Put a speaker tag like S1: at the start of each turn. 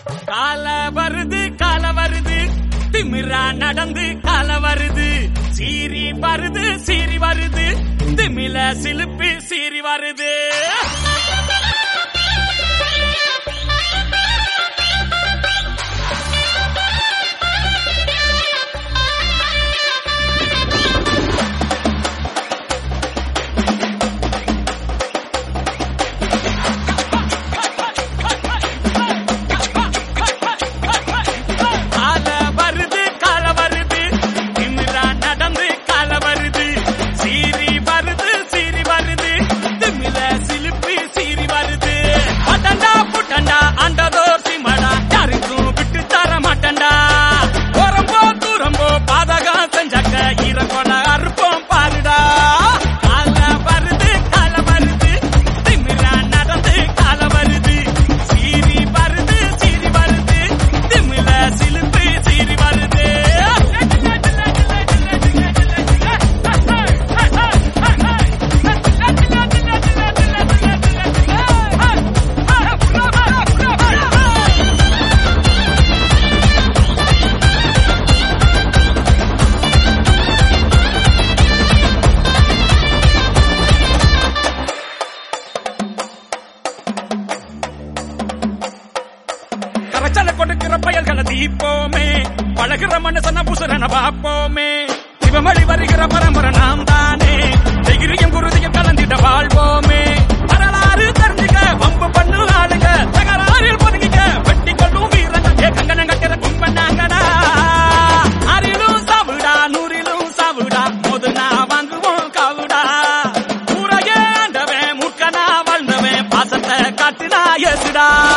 S1: கால வருது கால வருது திமிரா நடந்து கால வருது சீரி வருது சீரி வருது திமில சிலுப்பி சீரி வருது கால வருது கால வருது திமிரா நடந்து கால வருது சீரி வருது சீரி வருது திமில சிலுப்பி சீரி வருது அடண்டா புட்டண்டா அண்டதோ சிமடா யாருக்கும் விட்டு தர மாட்டண்டா ஓரம்போ தூரம்போ பாதகம் செஞ்சாக்க ஈரக்கொட அறுப்போம் பாருடா கால வருது கால வருது திமிரா நடந்து கால வருது சீரி வருது சீரி வருது திமில சிலுப்பி சீரி வருது கரைச்சல கொடுக்கிற பயல்களை தீப்போமே பழகிற மனுஷன புசுரன பாப்போமே சிவமொழி வருகிற பரம்பரை நாம் தானே தைரியம் குருதியும் கலந்திட வாழ்வோமே வரலாறு தெரிஞ்சுக்க வம்பு பண்ணு ஆளுங்க தகராறில் பொதுங்கிக்க வெட்டி கொள்ளும் வீரங்க ஏ கங்கணம் கட்டுற கும்பனாங்கடா ஆறிலும் சாவுடா நூறிலும் சாவுடா போது நான் வாங்குவோம் காவுடா ஊரையே ஆண்டவன் முக்கனா வாழ்ந்தவன் பாசத்தை காட்டுனா எதுடா